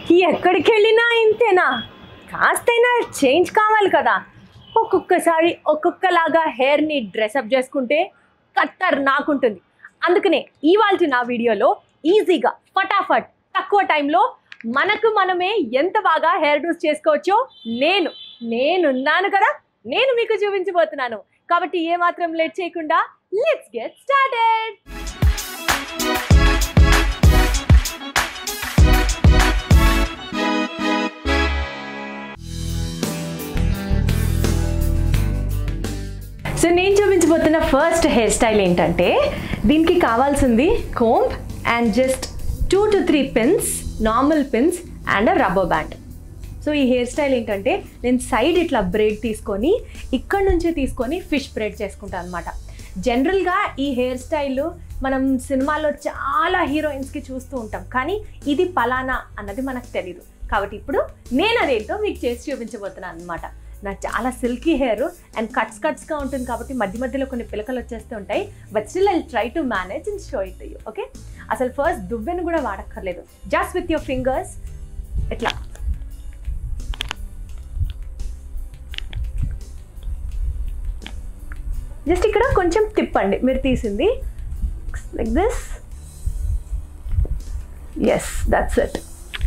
ఎక్కడికి వెళ్ళినా ఇంతేనా కాస్తైనా చేంజ్ కావాలి కదా ఒక్కొక్కసారి ఒక్కొక్కలాగా హెయిర్ని డ్రెస్అప్ చేసుకుంటే కత్తర్ నాకుంటుంది అందుకనే ఇవాళ నా వీడియోలో ఈజీగా ఫటాఫట్ తక్కువ టైంలో మనకు మనమే ఎంత బాగా హెయిర్ డూస్ చేసుకోవచ్చో నేను నేనున్నాను కదా నేను మీకు చూపించబోతున్నాను కాబట్టి ఏమాత్రం లేట్ చేయకుండా లెట్స్ గెట్ స్టార్టెడ్ సో నేను చూపించబోతున్న ఫస్ట్ హెయిర్ స్టైల్ ఏంటంటే దీనికి కావాల్సింది comb and just two to three pins normal pins and a rubber band so ఈ హెయిర్ స్టైల్ ఏంటంటే నేను సైడ్ ఇట్లా బ్రేడ్ తీసుకొని ఇక్కడ నుంచే తీసుకొని ఫిష్ బ్రేడ్ చేసుకుంటాను అనమాట జనరల్గా ఈ హెయిర్ స్టైల్ మనం సినిమాలో చాలా హీరోయిన్స్కి చూస్తూ ఉంటాం కానీ ఇది పలానా అన్నది మనకు తెలియదు కాబట్టి ఇప్పుడు నేను అదేంటో మీకు చేసి చూపించబోతున్నాను అనమాట నాకు చాలా సిల్కీ హెయిర్ అండ్ కట్స్ కట్స్గా ఉంటుంది కాబట్టి మధ్య మధ్యలో కొన్ని పిలకలు వచ్చేస్తూ ఉంటాయి but still I try to manage and show it you okay అసలు ఫస్ట్ దువ్వెను కూడా వాడక్కర్లేదు జస్ట్ విత్ యువర్ ఫింగర్స్ ఇట్లా జస్ట్ ఇక్కడ కొంచెం తిప్పండి మీరు తీసింది like this yes that's it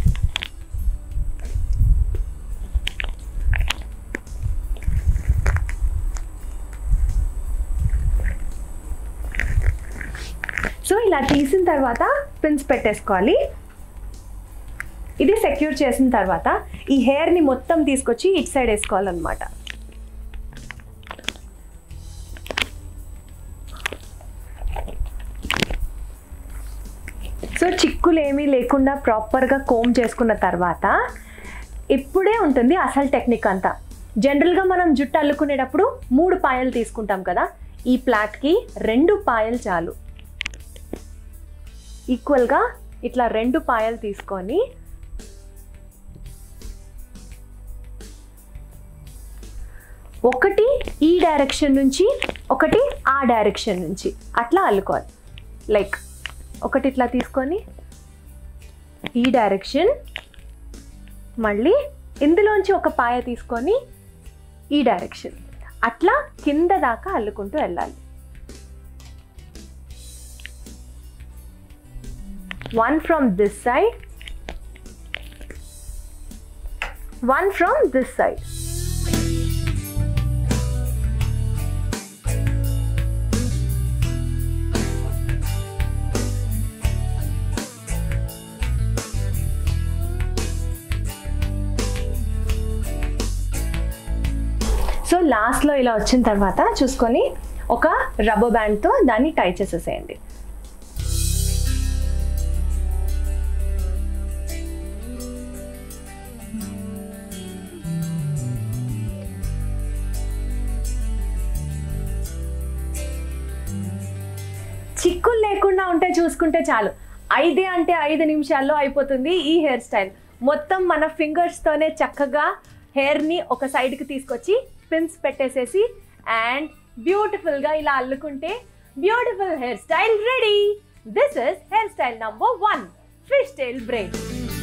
so ఇలా తీసిన తర్వాత పిన్స్ పెట్టేసుకోవాలి ఇది సెక్యూర్ చేసిన తర్వాత ఈ హెయిర్ని మొత్తం తీసుకొచ్చి ఇటు సైడ్ వేసుకోవాలన్నమాట సో చిక్కులు ఏమీ లేకుండా ప్రాపర్గా కోమ్ చేసుకున్న తర్వాత ఇప్పుడే ఉంటుంది అసలు టెక్నిక్ అంతా జనరల్గా మనం జుట్టు అల్లుకునేటప్పుడు మూడు పాయలు తీసుకుంటాం కదా ఈ ప్లాట్కి రెండు పాయలు చాలు ఈక్వల్గా ఇట్లా రెండు పాయలు తీసుకొని ఒకటి ఈ డైరెక్షన్ నుంచి ఒకటి ఆ డైరెక్షన్ నుంచి అట్లా అల్లుకోవాలి లైక్ ఒకటి ఇట్లా తీసుకొని ఈ డైరెక్షన్ మళ్ళీ ఇందులోంచి ఒక పాయ తీసుకొని ఈ డైరెక్షన్ అట్లా కింద దాకా అల్లుకుంటూ వెళ్ళాలి one from this side one from this side so లాస్ట్లో ఇలా వచ్చిన తర్వాత చూసుకొని ఒక రబ్బర్ బ్యాండ్తో దాన్ని టై చేసేసేయండి చిక్కులు లేకుండా ఉంటే చూసుకుంటే చాలు ఐదే అంటే ఐదు నిమిషాల్లో అయిపోతుంది ఈ హెయిర్ స్టైల్ మొత్తం మన ఫింగర్స్తోనే చక్కగా హెయిర్ని ఒక సైడ్కి తీసుకొచ్చి పిన్స్ పెట్టేసేసి అండ్ బ్యూటిఫుల్గా ఇలా అల్లుకుంటే beautiful hair style ready this is hair style number one fishtail braid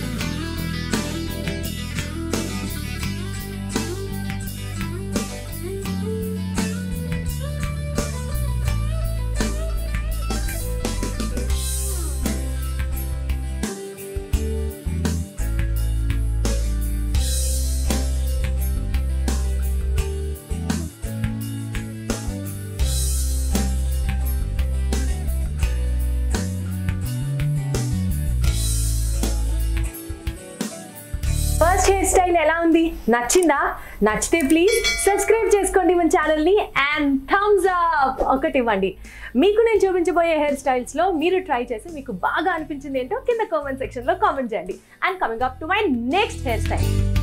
first hair style ఎలా ఉంది నచ్చిందా నచ్చితే ప్లీజ్ సబ్స్క్రైబ్ చేసుకోండి మన ఛానల్ని అండ్ థమ్స్ అప్ ఒకటి ఇవ్వండి మీకు నేను చూపించబోయే హెయిర్ స్టైల్స్లో మీరు ట్రై చేసి మీకు బాగా అనిపించింది ఏంటో కింద కామెంట్ సెక్షన్లో కామెంట్ చేయండి and coming up to my next hair style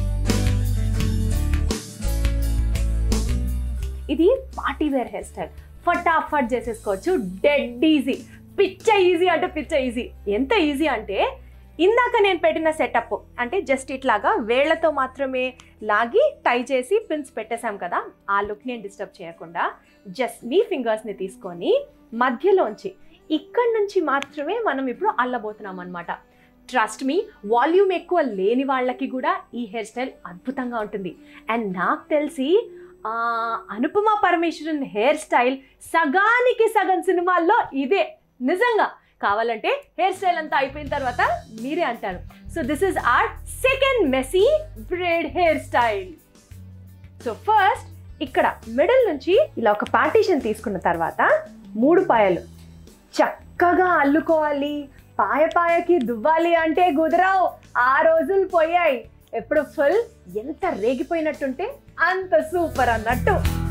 ఇది పార్టీ వేర్ హెయిర్ స్టైల్ ఫటాఫట్ చేసేసుకోవచ్చు డెడ్ ఈజీ పిచ్చ ఈజీ అంటే పిచ్చ ఈజీ ఎంత ఈజీ అంటే ఇందాక నేను పెట్టిన సెటప్ అంటే జస్ట్ ఇట్లాగా వేళ్లతో మాత్రమే లాగి టై చేసి పిన్స్ పెట్టేశాం కదా ఆ లుక్ నేను డిస్టర్బ్ చేయకుండా జస్ట్ మీ ఫింగర్స్ని తీసుకొని మధ్యలోంచి ఇక్కడి నుంచి మాత్రమే మనం ఇప్పుడు అల్లబోతున్నాం అనమాట ట్రస్ట్ మీ వాల్యూమ్ ఎక్కువ లేని వాళ్ళకి కూడా ఈ హెయిర్ స్టైల్ అద్భుతంగా ఉంటుంది అండ్ నాకు తెలిసి ఆ, అనుపమ పరమేశ్వరన్ హెయిర్ స్టైల్ సగానికి సగం సినిమాల్లో ఇదే నిజంగా కావాలంటే హెయిర్ స్టైల్ అంతా అయిపోయిన తర్వాత మీరే అంటారు so this is our second messy braid hair style so first ఇక్కడ మిడిల్ నుంచి ఇలా ఒక పార్టీషన్ తీసుకున్న తర్వాత మూడు పాయలు చక్కగా అల్లుకోవాలి పాయ పాయకి దువ్వాలి అంటే కుదరావు ఆ రోజులు పోయాయి ఎప్పుడు ఫుల్ ఎంత రేగిపోయినట్టుంటే అంత సూపర్ అన్నట్టు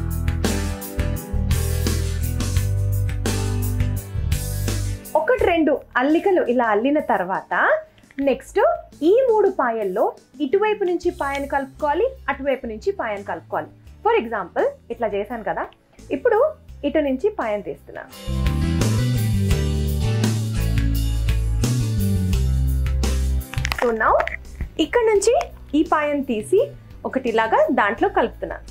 ఒకటి రెండు అల్లికలు ఇలా అల్లిన తర్వాత నెక్స్ట్ ఈ మూడు పాయల్లో ఇటువైపు నుంచి పాయను కలుపుకోవాలి అటువైపు నుంచి పాయను కలుపుకోవాలి ఫర్ ఎగ్జాంపుల్ ఇట్లా చేశాను కదా ఇప్పుడు ఇటు నుంచి పాయను తీస్తున్నాను సో నౌ ఇక్కడ నుంచి ఈ పాయను తీసి ఒకటిలాగా దాంట్లో కలుపుతున్నాను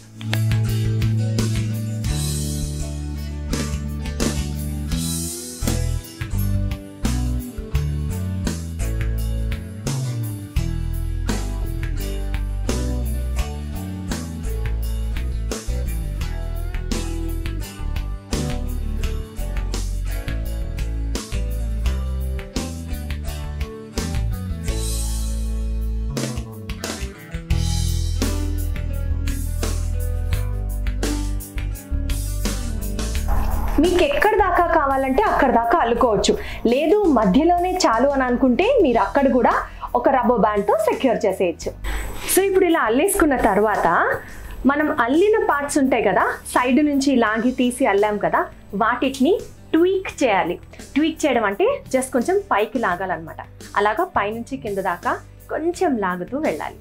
మీకు ఎక్కడ దాకా కావాలంటే అక్కడ దాకా అల్లుకోవచ్చు లేదు మధ్యలోనే చాలు అని అనుకుంటే మీరు అక్కడ కూడా ఒక రబ్బర్ బ్యాండ్తో సెక్యూర్ చేసేయచ్చు సో ఇప్పుడు ఇలా అల్లేసుకున్న తర్వాత మనం అల్లిన పార్ట్స్ ఉంటాయి కదా సైడ్ నుంచి లాగి తీసి అల్లాం కదా వాటిని ట్వీక్ చేయాలి ట్వీక్ చేయడం అంటే జస్ట్ కొంచెం పైకి లాగాలన్నమాట అలాగా పైనుంచి కింద దాకా కొంచెం లాగుతూ వెళ్ళాలి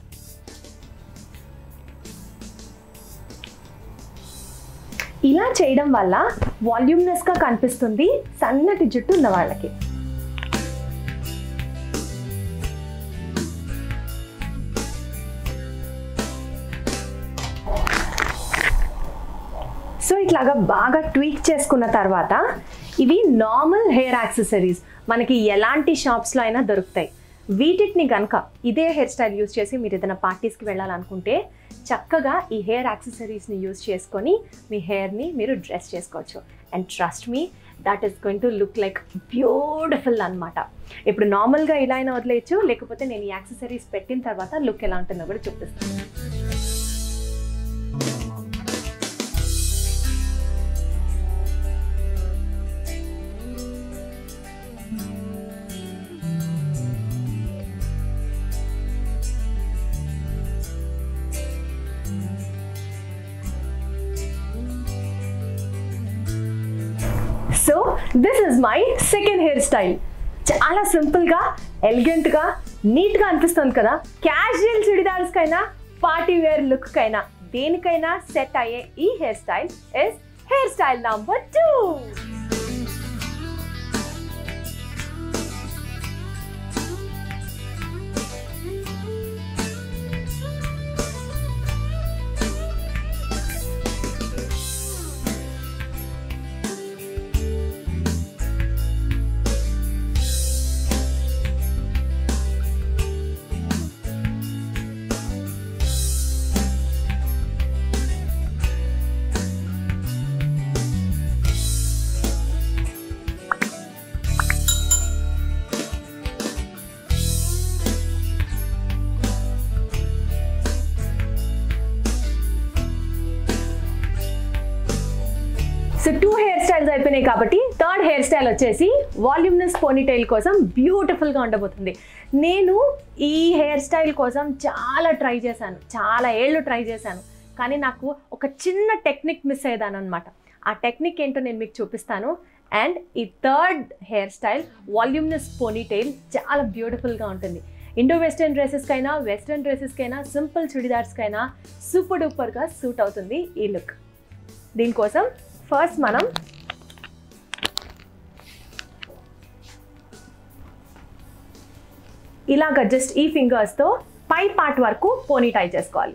ఇలా చేయడం వల్ల వాల్యూమ్నెస్గా కనిపిస్తుంది సన్నటి జుట్టు ఉన్న వాళ్ళకి సో ఇట్లాగా బాగా ట్వీక్ చేసుకున్న తర్వాత ఇవి నార్మల్ హెయిర్ యాక్సెసరీస్ మనకి ఎలాంటి షాప్స్లో అయినా దొరుకుతాయి వీటిని కనుక ఇదే హెయిర్ స్టైల్ యూస్ చేసి మీరు ఏదైనా పార్టీస్కి వెళ్ళాలనుకుంటే చక్కగా ఈ హెయిర్ యాక్సెసరీస్ని యూస్ చేసుకొని మీ హెయిర్ని మీరు డ్రెస్ చేసుకోవచ్చు and trust me that is going to look like beautiful అనమాట ఇప్పుడు నార్మల్గా ఇలా అయినా వదిలేయచ్చు లేకపోతే నేను ఈ యాక్సెసరీస్ పెట్టిన తర్వాత లుక్ ఎలా ఉంటుందో కూడా చూపిస్తాను so this is my second hair style చాలా సింపుల్గా ఎలిగెంట్గా నీట్గా అనిపిస్తుంది కదా క్యాజువల్ చుడిదార్స్కైనా పార్టీ వేర్ లుక్కైనా దేనికైనా సెట్ అయ్యే ఈ hair style is hair style number two so two hair styles అయిపోయినాయి కాబట్టి థర్డ్ హెయిర్ స్టైల్ వచ్చేసి వాల్యూమ్నెస్ పోనీటైల్ కోసం బ్యూటిఫుల్గా ఉండబోతుంది నేను ఈ హెయిర్ స్టైల్ కోసం చాలా ట్రై చేశాను చాలా ఏళ్ళు ట్రై చేశాను కానీ నాకు ఒక చిన్న టెక్నిక్ మిస్ అయ్యేదాను అనమాట ఆ టెక్నిక్ ఏంటో నేను మీకు చూపిస్తాను అండ్ ఈ third hair style volumeness ponytail చాలా బ్యూటిఫుల్గా ఉంటుంది ఇండో వెస్టర్న్ డ్రెస్సెస్కైనా వెస్టర్న్ డ్రెస్సెస్కైనా సింపుల్ చుడిదార్స్కైనా సూపర్ డూపర్గా సూట్ అవుతుంది ఈ లుక్ దీనికోసం ఫస్ట్ మనం ఇలాగ జస్ట్ ఈ ఫింగర్స్తో పై పార్ట్ వరకు పోనీ టై చేసుకోవాలి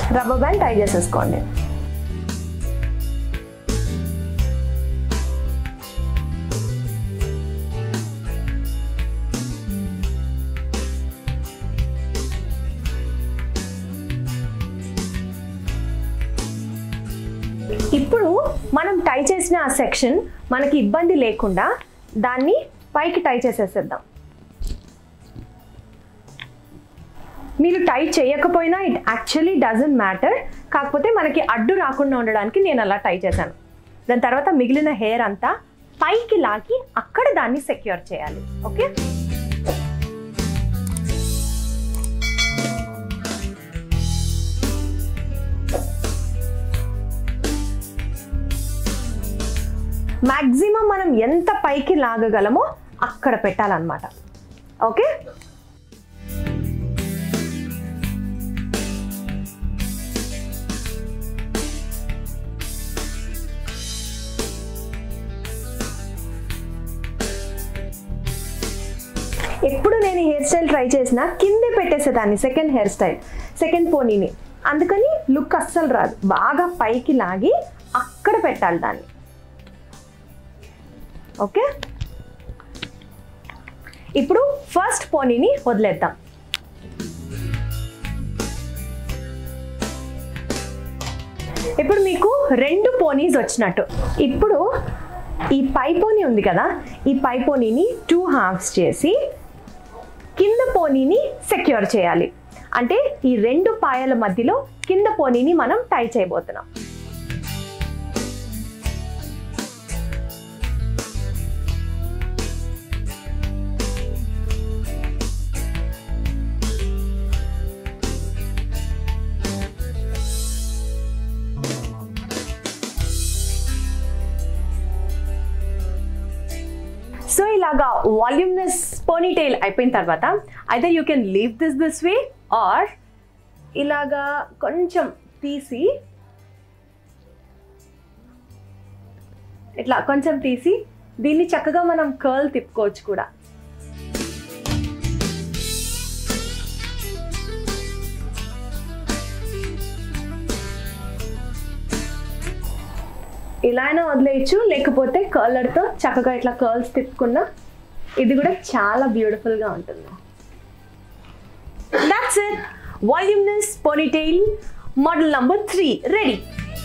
రబ్బర్ బ్యాండ్ టై చేసేసుకోండి ఇప్పుడు మనం టై చేసిన ఆ సెక్షన్ మనకి ఇబ్బంది లేకుండా దాన్ని పైకి టై చేసేసేద్దాం మీరు టై చేయకపోయినా ఇట్ యాక్చువల్లీ డజంట్ మ్యాటర్ కాకపోతే మనకి అడ్డు రాకుండా ఉండడానికి నేను అలా టై చేశాను దాని తర్వాత మిగిలిన హెయిర్ అంతా పైకి లాగి అక్కడ దాన్ని సెక్యూర్ చేయాలి ఓకే మ్యాక్సిమం మనం ఎంత పైకి లాగగలమో అక్కడ పెట్టాలన్నమాట ఓకే ఎప్పుడు నేను హెయిర్ స్టైల్ ట్రై చేసినా కిందే పెట్టేసేదాన్ని సెకండ్ హెయిర్ స్టైల్ సెకండ్ పోనీని అందుకని లుక్ అస్సలు రాదు బాగా పైకి లాగి అక్కడ పెట్టాలి దాన్ని ఓకే ఇప్పుడు ఫస్ట్ పోనీని వదిలేద్దాం ఇప్పుడు మీకు రెండు పోనీస్ వచ్చినట్టు ఇప్పుడు ఈ పై పోనీ ఉంది కదా ఈ పై పోనీని టూ హాఫ్స్ చేసి కింద పోనీని సెక్యూర్ చేయాలి అంటే ఈ రెండు పాయల మధ్యలో కింద పోనీని మనం టై చేయబోతున్నాం సో ఇలాగా వాల్యూమ్నెస్ పోనీ టైల్ అయిపోయిన తర్వాత అయితే you can leave this this way or ఇలాగా కొంచెం తీసి ఇట్లా కొంచెం తీసి దీన్ని చక్కగా మనం కర్ల్ తిప్పుకోవచ్చు కూడా ఇలా అయినా వదిలేయచ్చు లేకపోతే కర్లర్తో చక్కగా ఇట్లా కర్ల్స్ తిప్పుకున్నా ఇది కూడా చాలా బ్యూటిఫుల్గా ఉంటుంది that's it volumeness ponytail model number three ready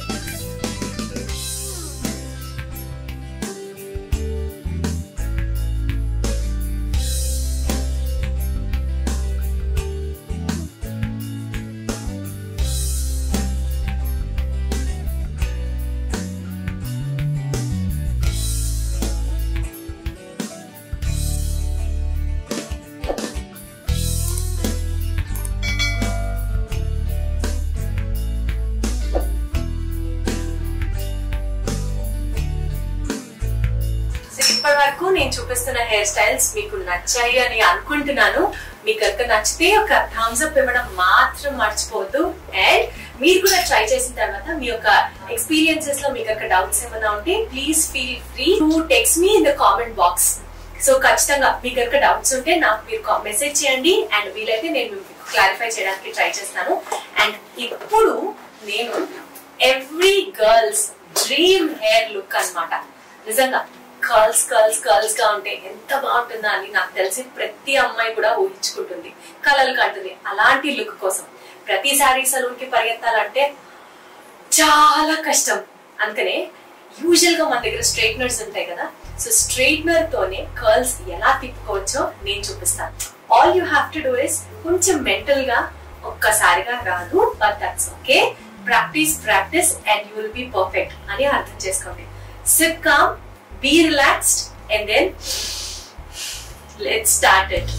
so ఇప్పటి వరకు నేను చూపిస్తున్న హెయిర్ స్టైల్స్ మీకు నచ్చాయి అని అనుకుంటున్నాను మీకు కనుక నచ్చితే ఒక థమ్స్ అప్ ఇవ్వడం మాత్రం మర్చిపోవద్దు అండ్ మీరు కూడా ట్రై చేసిన తర్వాత మీ యొక్క ఎక్స్పీరియన్సెస్ లో మీకు అక్కడ డౌట్స్ ఏమైనా ఉంటే please feel free to text me in the comment box so ఖచ్చితంగా మీకు కనుక డౌట్స్ ఉంటే నాకు మీరు మెసేజ్ చేయండి అండ్ వీలైతే నేను మీకు క్లారిఫై చేయడానికి ట్రై చేస్తాను అండ్ ఇప్పుడు నేను every girls dream hair look అన్నమాట నిజంగా కర్ల్స్ కర్ల్స్ కర్ల్స్ గా ఉంటే ఎంత బాగుంటుందా అని నాకు తెలిసి ప్రతి అమ్మాయి కూడా ఊహించుకుంటుంది కలలు కంటుంది అలాంటి లుక్ కోసం ప్రతిసారి సలూన్ కి పరిగెత్తాలంటే చాలా కష్టం అందుకనే యూజువల్ గా మన దగ్గర స్ట్రైట్నర్స్ ఉంటాయి కదా సో స్ట్రైట్నర్ తోనే కర్ల్స్ ఎలా తిప్పుకోవచ్చో నేను చూపిస్తాను all you have to do is కొంచెం మెంటల్ గా ఒక్కసారిగా రాదు but that's okay practice practice and you will be perfect అని అర్థం చేసుకోండి sit calm be relaxed and then let start it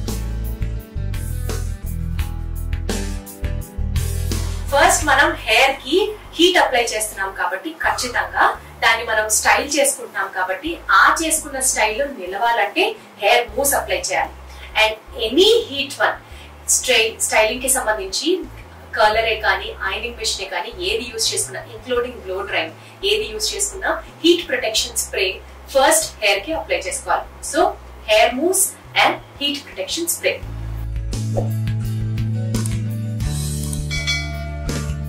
first మనం హెయిర్ కి హీట్ అప్లై చేస్తున్నాం కాబట్టి ఖచ్చితంగా దాన్ని మనం స్టైల్ చేసుకుంటున్నాం కాబట్టి ఆ చేసుకున్న స్టైల్లో నిలవాలంటే హెయిర్ మూవ్స్ అప్లై చేయాలి and any heat one sty styling కి సంబంధించి కలరే కానీ ఐనింగ్ మిషన్ కానీ ఏది యూజ్ చేసుకున్నా ఇంక్లూడింగ్ బ్లో డ్రైన్ ఏది యూజ్ చేసుకున్నా heat protection spray first hair కి అప్లై చేసుకోవాలి so hair mousse and heat protection spray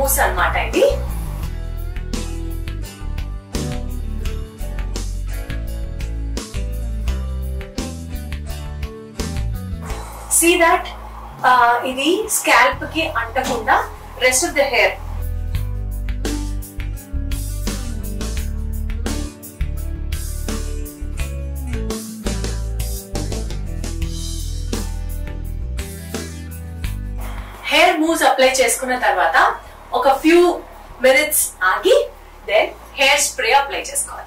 mousse అన్నమాట ఇది సీ దట్ ఇది స్కాల్ప్ కి అంటకుండా rest of the hair hair mousse apply చేసుకున్న తర్వాత ఒక ఫ్యూ మినిట్స్ ఆగి దెన్ హెయిర్ స్ప్రే అప్లై చేసుకోవాలి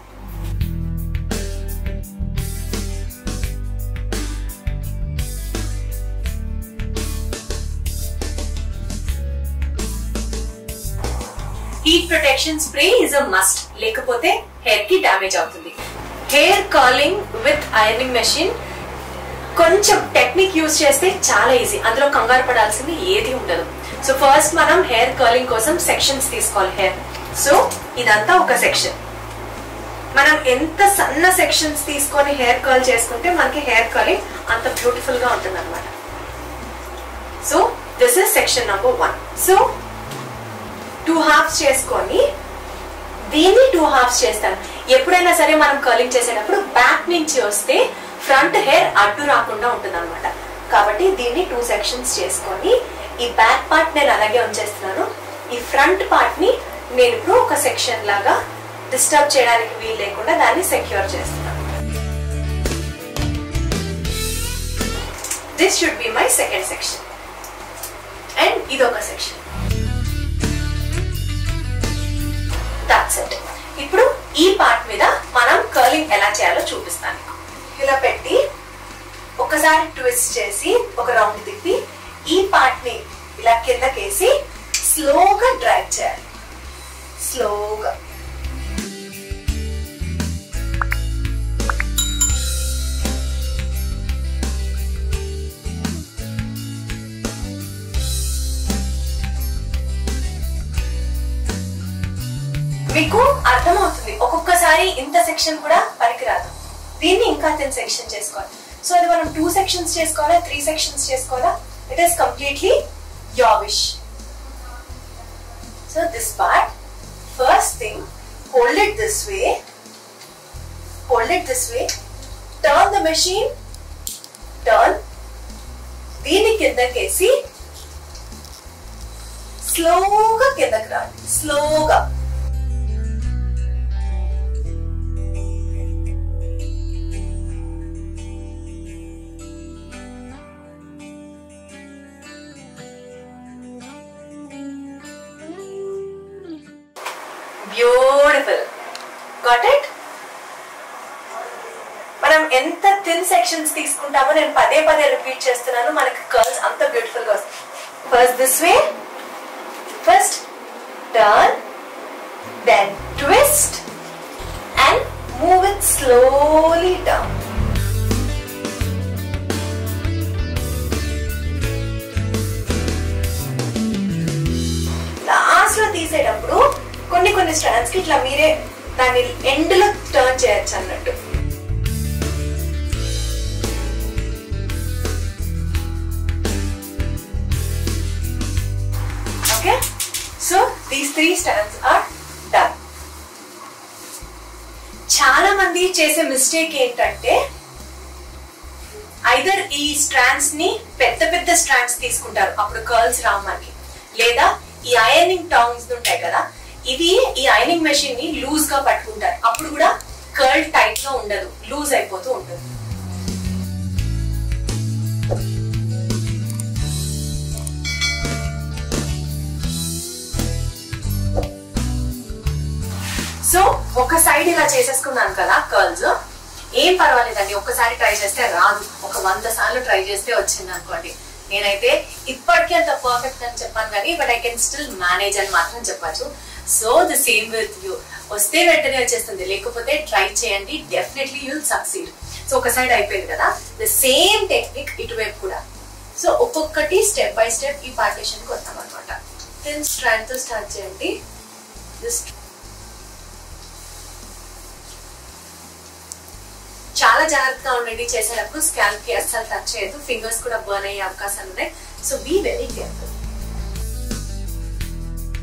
heat protection spray is a must లేకపోతే హెయిర్ కి డ్యామేజ్ అవుతుంది hair curling with ironing machine కొంచెం టెక్నిక్ యూజ్ చేస్తే చాలా ఈజీ అందులో కంగారు పడాల్సింది ఏది ఉండదు సో ఫస్ట్ మనం హెయిర్ కర్లింగ్ కోసం సెక్షన్స్ తీసుకోవాలి హెయిర్ సో ఇదంతా ఒక సెక్షన్ మనం ఎంత సన్న సెక్షన్స్ తీసుకొని హెయిర్ కర్ల్ చేసుకుంటే మనకి హెయిర్ కర్లింగ్ అంత బ్యూటిఫుల్ గా ఉంటుంది అనమాట so this is section number one so two halves చేసుకొని దీన్ని టూ హాఫ్స్ చేస్తాను ఎప్పుడైనా సరే మనం కర్లింగ్ చేసేటప్పుడు బ్యాక్ నుంచి వస్తే ఫ్రంట్ హెయిర్ అడ్డు రాకుండా ఉంటుంది అనమాట కాబట్టి దీన్ని టూ సెక్షన్స్ చేసుకొని ఈ బ్యాక్ పార్ట్ నేను అలాగే ఉంచేస్తున్నాను ఈ ఫ్రంట్ పార్ట్ ని నేను ఇప్పుడు ఒక సెక్షన్ లాగా డిస్టర్బ్ చేయడానికి వీలు లేకుండా దాన్ని సెక్యూర్ చేస్తున్నాను this should be my second section and ఇదొక సెక్షన్ దాట్స్ ఇట్ ఇప్పుడు ఈ పార్ట్ మీద మనం కర్లింగ్ ఎలా చేయాలో చూపిస్తాను ఇలా పెట్టి ఒకసారి ట్విస్ట్ చేసి ఒక రౌండ్ తిప్పి ఈ పార్ట్ ని ఇలా కిందకేసి స్లోగా డ్రాగ్ చేయాలి స్లోగా మీకు అర్థమవుతుంది ఒక్కొక్కసారి ఇంత సెక్షన్ కూడా పనికిరాదు దీన్ని ఇంకా టెన్ సెక్షన్ చేసుకోవాలి సో అది మనం టూ సెక్షన్స్ చేసుకోవాలా త్రీ సెక్షన్స్ చేసుకోవాలా it is completely your wish so this part first thing hold it this way hold it this way turn the machine turn దీన్ని కిందకేసి స్లోగా కిందకి రాండి స్లోగా బ్యూటిఫుల్ గాట్ ఇట్ మనం ఎంత థిన్ సెక్షన్స్ తీసుకుంటామో నేను పదే పదే రిపీట్ చేస్తున్నాను మనకి కర్ల్స్ అంత బ్యూటిఫుల్ గా వస్తాయి first this way first turn then twist and move it slowly down last లో తీసేటప్పుడు కొన్ని కొన్ని స్టాండ్స్ కి ఇట్లా మీరే దాని ఎండ్ లో టర్న్ చేయొచ్చు అన్నట్టు okay so these three strands are done చాలా మంది చేసే మిస్టేక్ ఏంటంటే ఐదర్ ఈ స్ట్రాండ్స్ ని పెద్ద పెద్ద స్ట్రాండ్స్ తీసుకుంటారు అప్పుడు కర్ల్స్ రావు మనకి లేదా ఈ ఐరనింగ్ టాంగ్స్ ఉంటాయి కదా ఇవి ఈ ఐరనింగ్ మెషిన్ ని లూజ్ గా పట్టుకుంటారు అప్పుడు కూడా కర్ల్ టైట్ గా ఉండదు లూజ్ అయిపోతూ ఉంటుంది సో ఒక సైడ్ ఇలా చేసేసుకున్నాను కదా కర్ల్స్ ఏం పర్వాలేదండి ఒక్కసారి ట్రై చేస్తే రాదు ఒక వంద సార్లు ట్రై చేస్తే వచ్చింది అనుకోండి నేనైతే ఇప్పటికీ అంత పర్ఫెక్ట్ అని చెప్పాను కానీ but I can still manage అని మాత్రం చెప్పచ్చు so the same with you వస్తే వెంటనే వచ్చేస్తుంది లేకపోతే ట్రై చేయండి డెఫినెట్లీ యూల్ సక్సీడ్ సో ఒక సైడ్ అయిపోయింది కదా ద సేమ్ టెక్నిక్ ఇటువైపు కూడా సో ఒక్కొక్కటి స్టెప్ బై స్టెప్ ఈ పార్టీషన్ కి వస్తాం అనమాట టెన్ స్ట్రాండ్ తో స్టార్ట్ చేయండి దిస్ చాలా జాగ్రత్తగా ఉండండి చేసేటప్పుడు స్కాల్ప్ కి అస్సలు టచ్ చేయొద్దు ఫింగర్స్ కూడా బర్న్ అయ్యే అవకాశాలు ఉన్నాయి so be very careful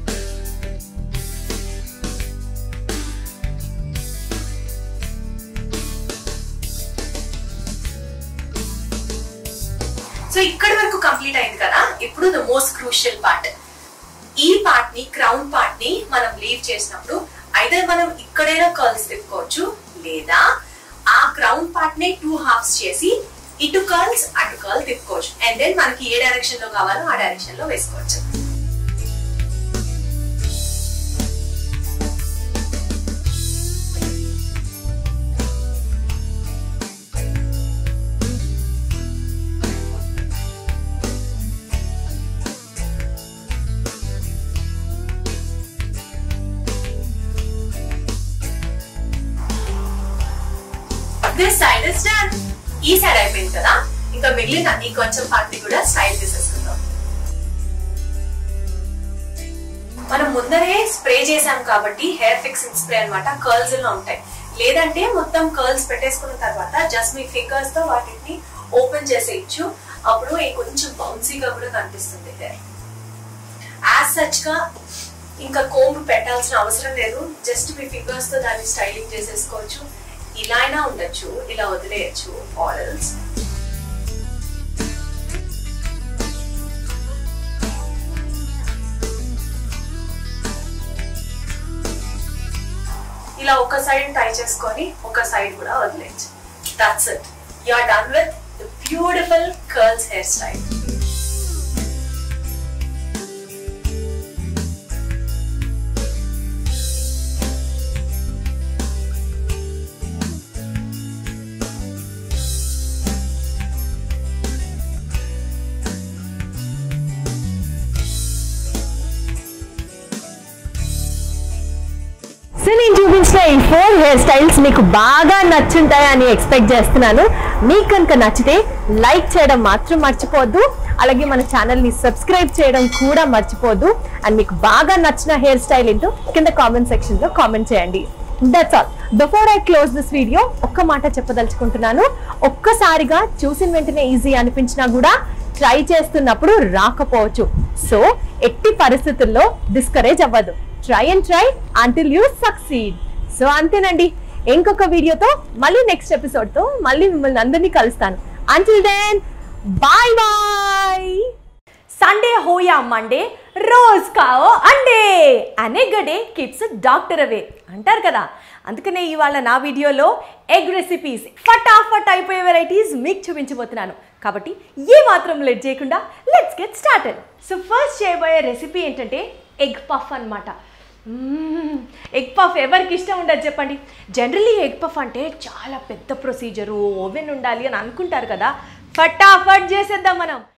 so ఇక్కడి వరకు కంప్లీట్ అయింది కదా ఇప్పుడు ద మోస్ట్ క్రూషియల్ పార్ట్ ఈ పార్ట్ ని క్రౌన్ పార్ట్ ని మనం లీవ్ చేసినప్పుడు ఐదర్ మనం ఇక్కడైనా కర్ల్స్ తిప్పుకోవచ్చు లేదా ఆ క్రౌన్ పార్ట్ ని టూ హాఫ్స్ చేసి ఇటు కర్ల్స్ అటు కర్ల్ తిప్పుకోవచ్చు అండ్ దెన్ మనకి ఏ డైరెక్షన్ లో కావాలో ఆ డైరెక్షన్ లో వేసుకోవచ్చు దిస్ సైడ్ ఇస్ డన్ ఈ సైడ్ అయిపోయింది కదా ఇంకా మిగిలిన ఈ కొంచెం పార్ట్ ని కూడా స్టైల్ తీసేసుకుందాం మనం ముందరే స్ప్రే చేసాం కాబట్టి హెయిర్ ఫిక్సింగ్ స్ప్రే అన్నమాట కర్ల్స్ లో ఉంటాయి లేదంటే మొత్తం కర్ల్స్ పెట్టేసుకున్న తర్వాత జస్ట్ మీ ఫింగర్స్ తో వాటిని ఓపెన్ చేసేయచ్చు అప్పుడు ఈ కొంచెం బౌన్సీగా కూడా కనిపిస్తుంది హెయిర్ యాజ్ సచ్ గా ఇంకా కోంబ్ పెట్టాల్సిన అవసరం లేదు జస్ట్ మీ ఫింగర్స్ తో దాన్ని స్టైలింగ్ చేసేసుకోవచ్చు ఇలా అయినా ఉండొచ్చు ఇలా వదిలేయచ్చు ఆరల్స్ ఇలా ఒక సైడ్ టై చేసుకొని ఒక సైడ్ కూడా వదిలేయచ్చు that's it you are done with beautiful curls hair style so నేను చూపించిన ఈ ఫోర్ హెయిర్ స్టైల్స్ మీకు బాగా నచ్చుంటాయని ఎక్స్పెక్ట్ చేస్తున్నాను మీకు కనుక నచ్చితే లైక్ చేయడం మాత్రం మర్చిపోద్దు అలాగే మన ఛానల్ని సబ్స్క్రైబ్ చేయడం కూడా మర్చిపోద్దు అండ్ మీకు బాగా నచ్చిన హెయిర్ స్టైల్ ఏంటో కింద కామెంట్ సెక్షన్లో కామెంట్ చేయండి that's all before I close this video ఒక్క మాట చెప్పదలుచుకుంటున్నాను ఒక్కసారిగా చూసిన వెంటనే ఈజీ అనిపించినా కూడా ట్రై చేస్తున్నప్పుడు రాకపోవచ్చు సో ఎట్టి పరిస్థితుల్లో డిస్కరేజ్ అవ్వదు try and try until you succeed so అంతేనండి ఇంకొక వీడియోతో మళ్ళీ నెక్స్ట్ ఎపిసోడ్తో మళ్ళీ మిమ్మల్ని అందరినీ కలుస్తాను until then bye bye Sunday హోయా మండే రోజ్ కావో అండే అనే గడే కిడ్స్ డాక్టర్ అవే అంటారు కదా అందుకనే ఇవాళ నా వీడియోలో ఎగ్ రెసిపీస్ ఫటాఫట్ అయిపోయే వెరైటీస్ మీకు చూపించబోతున్నాను కాబట్టి ఏ మాత్రం లేట్ చేయకుండా let's get started so first చేయబోయే రెసిపీ ఏంటంటే ఎగ్ పఫ్ అనమాట ఎగ్ పఫ్ ఎవరికి ఇష్టం ఉండదు చెప్పండి జనరలీ ఎగ్ పఫ్ అంటే చాలా పెద్ద ప్రొసీజరు ఓవెన్ ఉండాలి అని అనుకుంటారు కదా ఫటాఫట్ చేసేద్దాం మనం